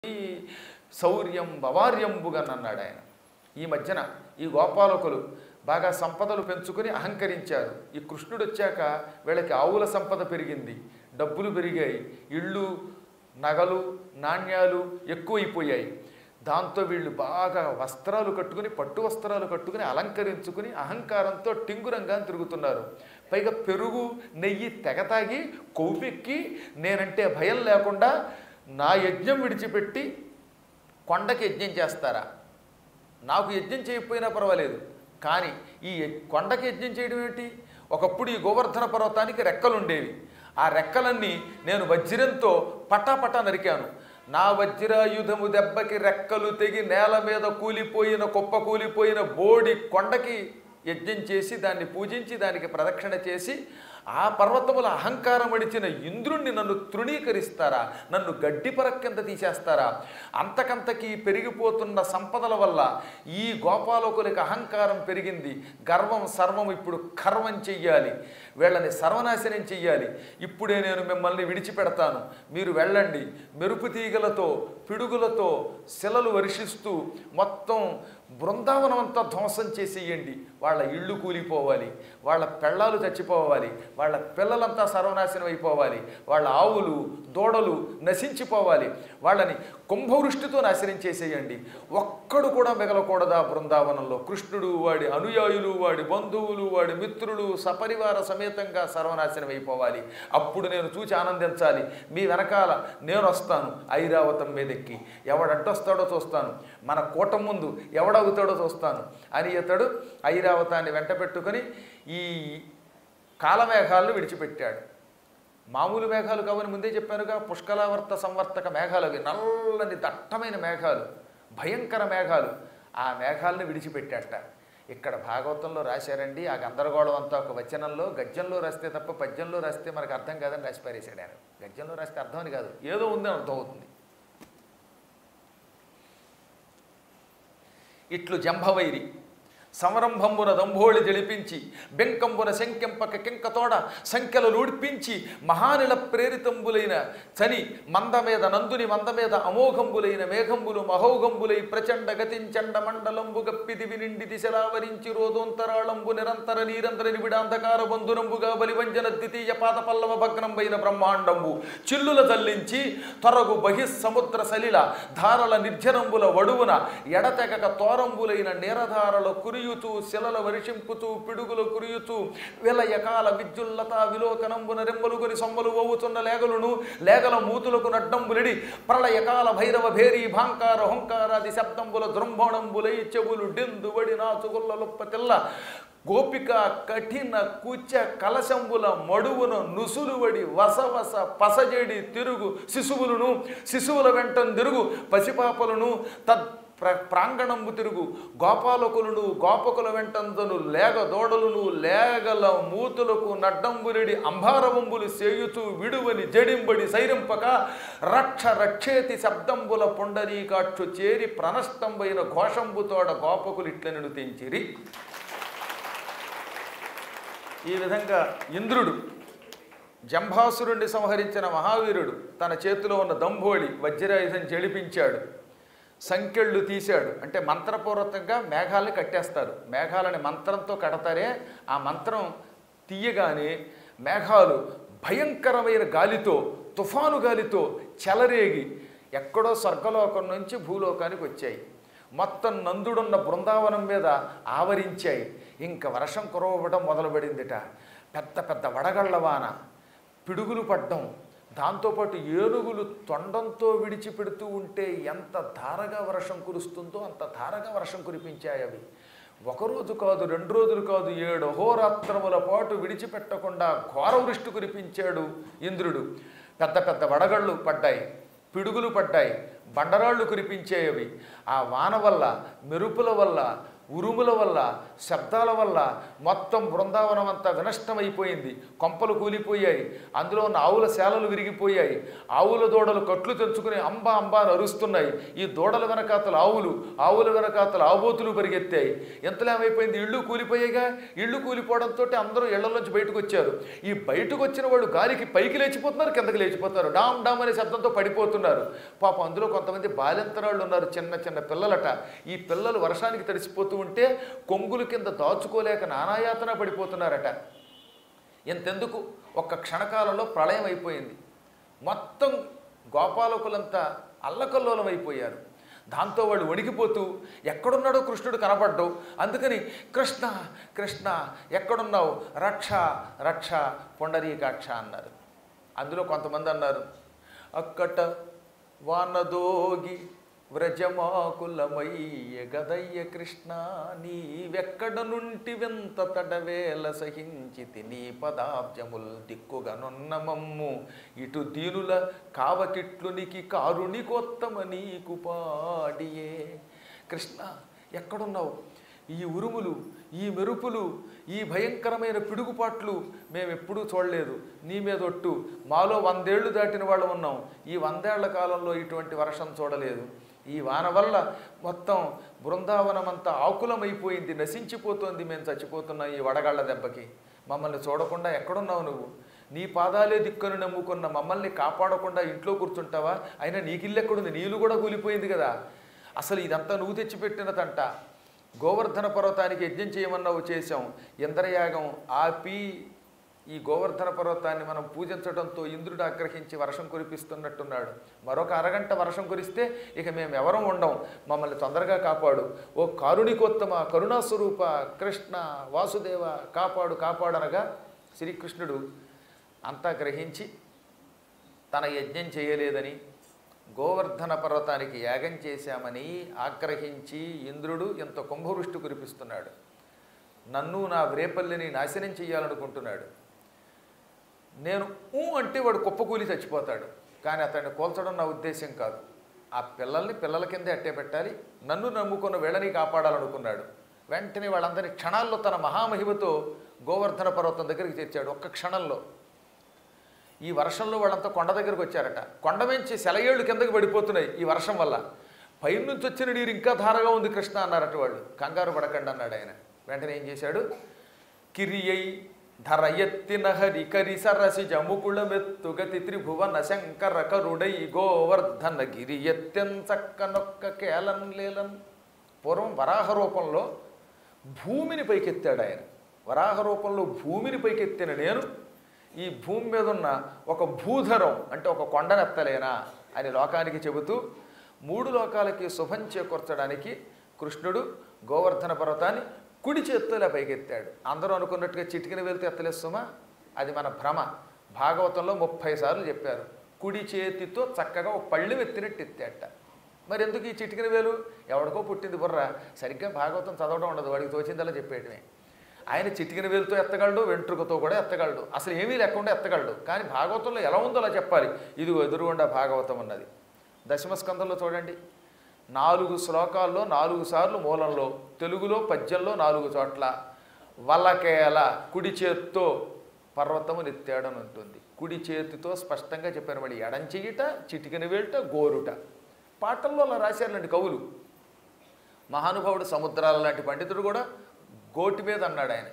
శౌర్యం భవార్యంబుగా అన్నాడు ఆయన ఈ మధ్యన ఈ గోపాలకులు బాగా సంపదలు పెంచుకుని అహంకరించారు ఈ కృష్ణుడు వచ్చాక వీళ్ళకి ఆవుల సంపద పెరిగింది డబ్బులు పెరిగాయి ఇళ్ళు నగలు నాణ్యాలు ఎక్కువైపోయాయి దాంతో వీళ్ళు బాగా వస్త్రాలు కట్టుకుని పట్టు వస్త్రాలు కట్టుకుని అలంకరించుకుని అహంకారంతో టింగురంగా తిరుగుతున్నారు పైగా పెరుగు నెయ్యి తెగ తాగి కొవ్వెక్కి నేనంటే భయం లేకుండా నా యజ్ఞం విడిచిపెట్టి కొండకి యజ్ఞం చేస్తారా నాకు యజ్ఞం చేయకపోయినా పర్వాలేదు కానీ ఈ యజ్- కొండకి యజ్ఞం చేయడం ఏంటి ఒకప్పుడు ఈ గోవర్ధన పర్వతానికి రెక్కలు ఉండేవి ఆ రెక్కలన్నీ నేను వజ్రంతో పటాపటా నరికాను నా వజ్రాయుధము దెబ్బకి రెక్కలు తెగి నేల మీద కూలిపోయిన కుప్ప కూలిపోయిన బోడి కొండకి యజ్ఞం చేసి దాన్ని పూజించి దానికి ప్రదక్షిణ చేసి ఆ పర్వతముల అహంకారం అడిచిన ఇంద్రుణ్ణి నన్ను తృణీకరిస్తారా నన్ను గడ్డి కింద తీసేస్తారా అంతకంతకీ పెరిగిపోతున్న సంపదల వల్ల ఈ గోపాలకులకి అహంకారం పెరిగింది గర్వం సర్వం ఇప్పుడు కర్వం చెయ్యాలి వీళ్ళని సర్వనాశనం చెయ్యాలి ఇప్పుడే నేను మిమ్మల్ని విడిచిపెడతాను మీరు వెళ్ళండి మెరుపు తీగలతో పిడుగులతో శిలలు వర్షిస్తూ మొత్తం బృందావనం అంతా ధ్వంసం చేసేయండి వాళ్ళ ఇళ్ళు కూలిపోవాలి వాళ్ళ పెళ్ళాలు చచ్చిపోవాలి వాళ్ళ పిల్లలంతా సర్వనాశనం అయిపోవాలి వాళ్ళ ఆవులు దూడలు నశించిపోవాలి వాళ్ళని కుంభవృష్టితో నాశనం చేసేయండి ఒక్కడు కూడా మిగలకూడదు ఆ బృందావనంలో కృష్ణుడు వాడి అనుయాయులు వాడి బంధువులు వాడి మిత్రులు సపరివార సమేతంగా సర్వనాశనం అయిపోవాలి అప్పుడు నేను చూసి ఆనందించాలి మీ వెనకాల నేను వస్తాను ఐరావతం మీదెక్కి ఎవడడ్డొస్తాడో చూస్తాను మన కూటం ముందు ఎవడవుతాడో చూస్తాను అని ఇతడు ఐరావతాన్ని వెంట పెట్టుకొని ఈ కాలమేఘాలను విడిచిపెట్టాడు మామూలు మేఘాలు కావని ముందే చెప్పానుగా పుష్కలావర్త సంవర్తక మేఘాలు అవి నల్లని దట్టమైన మేఘాలు భయంకర మేఘాలు ఆ మేఘాలను విడిచిపెట్టాట ఇక్కడ భాగవతంలో రాశారండి ఆ గందరగోళం అంతా ఒక వచనంలో గద్యంలో రాస్తే తప్ప పద్యంలో రాస్తే మనకు అర్థం కాదని రాసి పారేశాడు ఆయన గద్యంలో రాస్తే అర్థం అని కాదు ఏదో ఉందని అర్థం అవుతుంది ఇట్లు జంభవైరి సంరంభంబున దంభోళి జడిపించి బెంకంబున శంకెంపక కెంకతోడ సంఖ్యలు లూడిపించి మహానిల ప్రేరితంబులైన చని మంద మీద నందుని మంద మీద అమోఘంబులైన మేఘంబులు మహోఘంబులై ప్రచండ గతించండ మండలంబు గప్పిదివి నిండి దిశలావరించి రోదోంతరాళంబు నిరంతర నీరంతర నిబిడాంధకార బంధునంబుగా బలివంజన ద్వితీయ పాద పల్లవ భగ్నంబైన బ్రహ్మాండంబు చిల్లుల తల్లించి త్వరగు బహిస్ సముద్ర సలిల ధారల నిర్జనంబుల వడువున ఎడతెగక తోరంబులైన నీరధారల కురియుతూ శిలల వర్షింపుతూ పిడుగులు కురియుతూ విలయకాల విద్యుల్లత విలోకనంబున రెమ్మలుగుని సొమ్మలు ఓవుతున్న లేగలును లేగల మూతులకు నడ్డంబులిడి ప్రళయకాల భైరవ భేరి భాంకార హుంకారాది శబ్దంబుల దృంభణంబులై చెవులు డెందువడి నాచుగుల్ల లుప్పతిల్ల గోపిక కఠిన కుచ కలశంబుల మడువున నుసులువడి వసవస పసజేడి తిరుగు శిశువులను శిశువుల వెంటను తిరుగు పసిపాపలను తద్ ప్ర ప్రాంగణంబు తిరుగు గోపాలకులను గోపకుల వెంటందను లేగ దోడలును లేగల మూతులకు నడ్డంబురిడి అంబారవంబులు సేయుతూ విడువని జడింబడి సైరింపక రక్ష రక్షేతి శబ్దంబుల పొండరీకాక్షు చేరి ప్రణష్టంబైన ఘోషంబుతోడ గోపకులు ఇట్లనను తెంచిరి ఈ విధంగా ఇంద్రుడు జంభాసురుణ్ణి సంహరించిన మహావీరుడు తన చేతిలో ఉన్న దంభోళి వజ్రాయుధం చెడిపించాడు సంకెళ్ళు తీశాడు అంటే మంత్రపూర్వకంగా మేఘాలని కట్టేస్తారు మేఘాలని మంత్రంతో కడతారే ఆ మంత్రం తీయగానే మేఘాలు భయంకరమైన గాలితో తుఫాను గాలితో చెలరేగి ఎక్కడో స్వర్గలోకం నుంచి భూలోకానికి వచ్చాయి మొత్తం నందుడున్న బృందావనం మీద ఆవరించాయి ఇంకా వర్షం కురవడం మొదలుపడిందిట పెద్ద పెద్ద వడగళ్ళ వాన పిడుగులు పడ్డం దాంతోపాటు ఏనుగులు తొండంతో విడిచిపెడుతూ ఉంటే ఎంత ధారగా వర్షం కురుస్తుందో అంత ధారగా వర్షం కురిపించాయి అవి ఒకరోజు కాదు రెండు రోజులు కాదు ఏడు అహోరాత్రముల పాటు విడిచిపెట్టకుండా ఘోర వృష్టి కురిపించాడు ఇంద్రుడు పెద్ద పెద్ద వడగళ్ళు పడ్డాయి పిడుగులు పడ్డాయి బండరాళ్ళు కురిపించేవి ఆ వాన వల్ల మెరుపుల వల్ల ఉరుముల వల్ల శబ్దాల వల్ల మొత్తం బృందావనం అంతా వినష్టమైపోయింది కొంపలు కూలిపోయాయి అందులో ఉన్న ఆవుల శాలలు విరిగిపోయాయి ఆవుల దూడలు కట్లు తెంచుకుని అంబా అంబా అని అరుస్తున్నాయి ఈ దూడల వెనకాతలు ఆవులు ఆవుల వెనకాతలు ఆబోతులు పరిగెత్తాయి ఎంతలో ఏమైపోయింది ఇళ్ళు కూలిపోయాయిగా ఇళ్ళు కూలిపోవడంతో అందరూ ఇళ్లలోంచి బయటకు వచ్చారు ఈ బయటకు వచ్చిన వాళ్ళు గాలికి పైకి లేచిపోతున్నారు కిందకి లేచిపోతున్నారు డామ్ డామ్ అనే శబ్దంతో పడిపోతున్నారు పాపం అందులో కొంతమంది బాలింతరాళ్ళు ఉన్నారు చిన్న చిన్న పిల్లలట ఈ పిల్లలు వర్షానికి తడిసిపోతూ ఉంటే కొంగుల కింద దాచుకోలేక నానాయాతన పడిపోతున్నారట ఎంతెందుకు ఒక్క క్షణకాలంలో ప్రళయం అయిపోయింది మొత్తం గోపాలకులంతా అల్లకల్లోలం అయిపోయారు దాంతో వాళ్ళు వణికిపోతూ ఎక్కడున్నాడో కృష్ణుడు కనపడ్డావు అందుకని కృష్ణ కృష్ణ ఎక్కడున్నావు రక్ష రక్ష పొండరీకాక్ష అన్నారు అందులో కొంతమంది అన్నారు అక్కట వానదోగి వ్రజమాకులమయ్య గదయ్య కృష్ణ నీవెక్కడ నుండి వింత తడవేల సహించితి నీ పదాబ్జముల్ దిక్కుగనున్న మమ్ము ఇటు దీనుల కావకిట్లునికి కారుణికోత్తమ నీకు పాడియే కృష్ణ ఎక్కడున్నావు ఈ ఉరుములు ఈ మెరుపులు ఈ భయంకరమైన పిడుగుపాట్లు మేము ఎప్పుడూ చూడలేదు నీ మీద ఒట్టు మాలో వందేళ్లు దాటిన వాళ్ళు ఉన్నాం ఈ వందేళ్ల కాలంలో ఇటువంటి వర్షం చూడలేదు ఈ వాన వల్ల మొత్తం బృందావనం అంతా ఆకులమైపోయింది నశించిపోతోంది మేము చచ్చిపోతున్నాం ఈ వడగాళ్ల దెబ్బకి మమ్మల్ని చూడకుండా ఎక్కడున్నావు నువ్వు నీ పాదాలే దిక్కును నమ్ముకున్న మమ్మల్ని కాపాడకుండా ఇంట్లో కూర్చుంటావా అయినా నీకిల్లు ఎక్కడుంది నీళ్ళు కూడా కూలిపోయింది కదా అసలు ఇదంతా నువ్వు తెచ్చిపెట్టిన తంట గోవర్ధన పర్వతానికి యజ్ఞం చేయమన్నావు చేశాం ఇంద్రయాగం ఆపి ఈ గోవర్ధన పర్వతాన్ని మనం పూజించడంతో ఇంద్రుడు ఆగ్రహించి వర్షం కురిపిస్తున్నట్టున్నాడు మరొక అరగంట వర్షం కురిస్తే ఇక మేము ఎవరం ఉండం మమ్మల్ని తొందరగా కాపాడు ఓ కారుణికోత్తమ కరుణాస్వరూప కృష్ణ వాసుదేవ కాపాడు కాపాడనగా శ్రీకృష్ణుడు అంతా గ్రహించి తన యజ్ఞం చేయలేదని గోవర్ధన పర్వతానికి యాగం చేశామని ఆగ్రహించి ఇంద్రుడు ఇంత కుంభవృష్టి కురిపిస్తున్నాడు నన్ను నా వ్రేపల్లిని నాశనం చేయాలనుకుంటున్నాడు నేను ఊ అంటే వాడు కుప్పకూలి చచ్చిపోతాడు కానీ అతన్ని కోల్చడం నా ఉద్దేశం కాదు ఆ పిల్లల్ని పిల్లల కిందే అట్టే పెట్టాలి నన్ను నమ్ముకున్న వీళ్ళని కాపాడాలనుకున్నాడు వెంటనే వాళ్ళందరినీ క్షణాల్లో తన మహామహిమతో గోవర్ధన పర్వతం దగ్గరికి తెచ్చాడు ఒక్క క్షణంలో ఈ వర్షంలో వాళ్ళంతా కొండ దగ్గరకు వచ్చారట కొండ నుంచి సెలయేళ్ళు కిందకి పడిపోతున్నాయి ఈ వర్షం వల్ల పైనుంచి వచ్చిన నీరు ఇంకా ధారగా ఉంది కృష్ణ అన్నారట వాళ్ళు కంగారు పడకండి అన్నాడు ఆయన వెంటనే ఏం చేశాడు కిరియై ధర ఎత్తిన హరి కరి సరసి జముకుళమెత్తుగతి త్రిభువన శంకర కరుడై గోవర్ధన గిరి ఎత్తెంచక్కనొక్క కేలన్ లేలన్ పూర్వం వరాహ రూపంలో భూమిని పైకెత్తాడు ఆయన వరాహ రూపంలో భూమిని పైకెత్తిన నేను ఈ భూమి మీద ఉన్న ఒక భూధరం అంటే ఒక కొండనెత్తలేనా అని లోకానికి చెబుతూ మూడు లోకాలకి శుభం చేకూర్చడానికి కృష్ణుడు గోవర్ధన పర్వతాన్ని కుడి చేత్తో పైకెత్తాడు అందరూ అనుకున్నట్టుగా చిటికిన వెళ్తే ఎత్తలేస్తుమా అది మన భ్రమ భాగవతంలో ముప్పై సార్లు చెప్పారు కుడి చేతితో చక్కగా ఒక పళ్ళు ఎత్తినట్టు ఎత్తాట మరి ఎందుకు ఈ చిటికిన వేలు ఎవడికో పుట్టింది బుర్ర సరిగ్గా భాగవతం చదవడం ఉండదు వాడికి తోచిందలా చెప్పేయటమే ఆయన చిటికిన వేలుతో ఎత్తగలడు వెంట్రుకతో కూడా ఎత్తగలడు అసలు ఏమీ లేకుండా ఎత్తగలడు కానీ భాగవతంలో ఎలా ఉందో అలా చెప్పాలి ఇది ఎదురుగుండా భాగవతం ఉన్నది దశమస్కందంలో చూడండి నాలుగు శ్లోకాల్లో నాలుగు సార్లు మూలంలో తెలుగులో పద్యంలో నాలుగు చోట్ల వల్లకేల కుడి చేత్తో పర్వతము నెత్తాడని ఉంటుంది కుడి చేతితో స్పష్టంగా చెప్పారు మరి ఎడం చెయ్యట చిటికిన వేలుట గోరుట పాటల్లో అలా రాశారులండి కవులు మహానుభావుడు సముద్రాల లాంటి పండితుడు కూడా గోటి మీద అన్నాడు ఆయన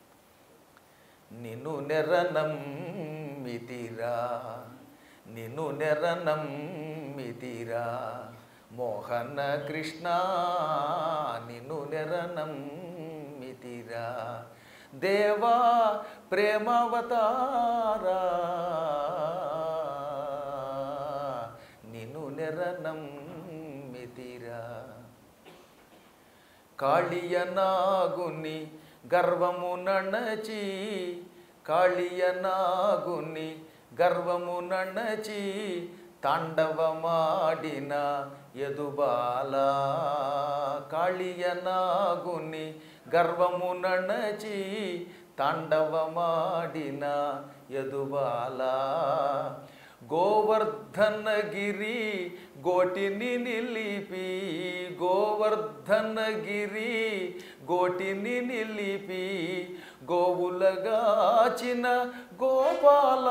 నిన్ను నెరనం మితిరా నిన్ను నెరనం మితిరా మోహన కృష్ణ నిన్ను నెరనం మితిరా దేవా ప్రేమవతారా నిన్ను నెరనం మితిరా కాళియనాగుని గర్వము నణచి కాళియనాగుని గర్వము నణచి తాండవమాడిన ఎదుబాల కాళియనాగుని గర్వము నణచి తాండవమాడిన ఎదుబాల గోవర్ధనగిరి గోటిని నిలిపి గోవర్ధనగిరి గోటిని నిలిపి గోవులగాచిన గోపాల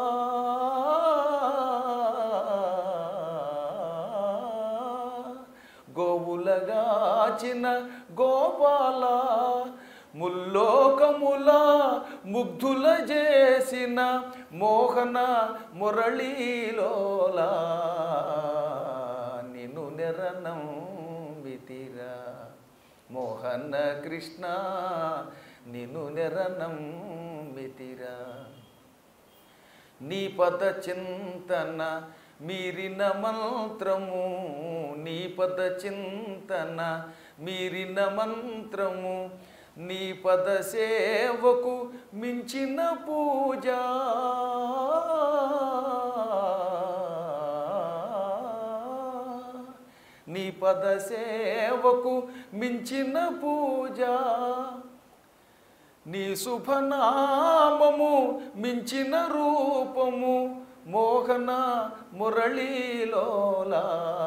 గోవులగాచిన గోపాల ముల్లోకముల ముగ్ధుల చేసిన మోహన మురళీలోలా నిన్ను నిరనం వితిరా మోహన కృష్ణ నిన్ను నిరనం వితిరా నీ పద చింతన మీరిన మంత్రము నీ పద చింతన మీరిన మంత్రము నీ పద సేవకు మించిన పూజ నీ పద సేవకు మించిన పూజ నీ శుభనామము మించిన రూపము మోహన మురళీలోలా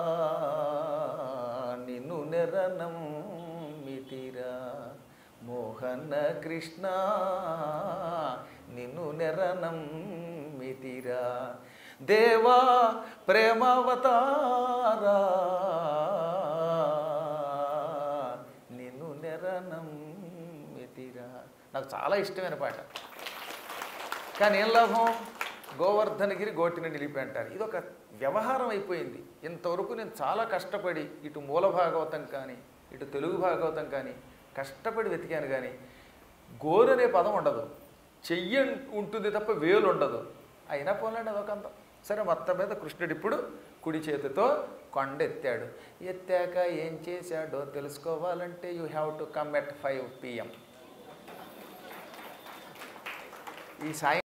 నిన్ను నిరనం మితిరా మోహన కృష్ణ నిన్ను నిరనం మితిరా దేవా ప్రేమావతారా నిన్ను నిరనం మితిరా నాకు చాలా ఇష్టమైన పాట కానీ ఏం లాభం గోవర్ధనగిరి గోటిని నిలిపి అంటారు ఇది ఒక వ్యవహారం అయిపోయింది ఇంతవరకు నేను చాలా కష్టపడి ఇటు మూల భాగవతం కానీ ఇటు తెలుగు భాగవతం కానీ కష్టపడి వెతికాను కానీ గోరు అనే పదం ఉండదు చెయ్యి ఉంటుంది తప్ప వేలు ఉండదు అయినా పోలండి అదొక అందం సరే మొత్తం మీద కృష్ణుడు ఇప్పుడు కుడి చేతితో కొండ ఎత్తాడు ఎత్తాక ఏం చేశాడో తెలుసుకోవాలంటే you have to come at five PM ఈ సాయం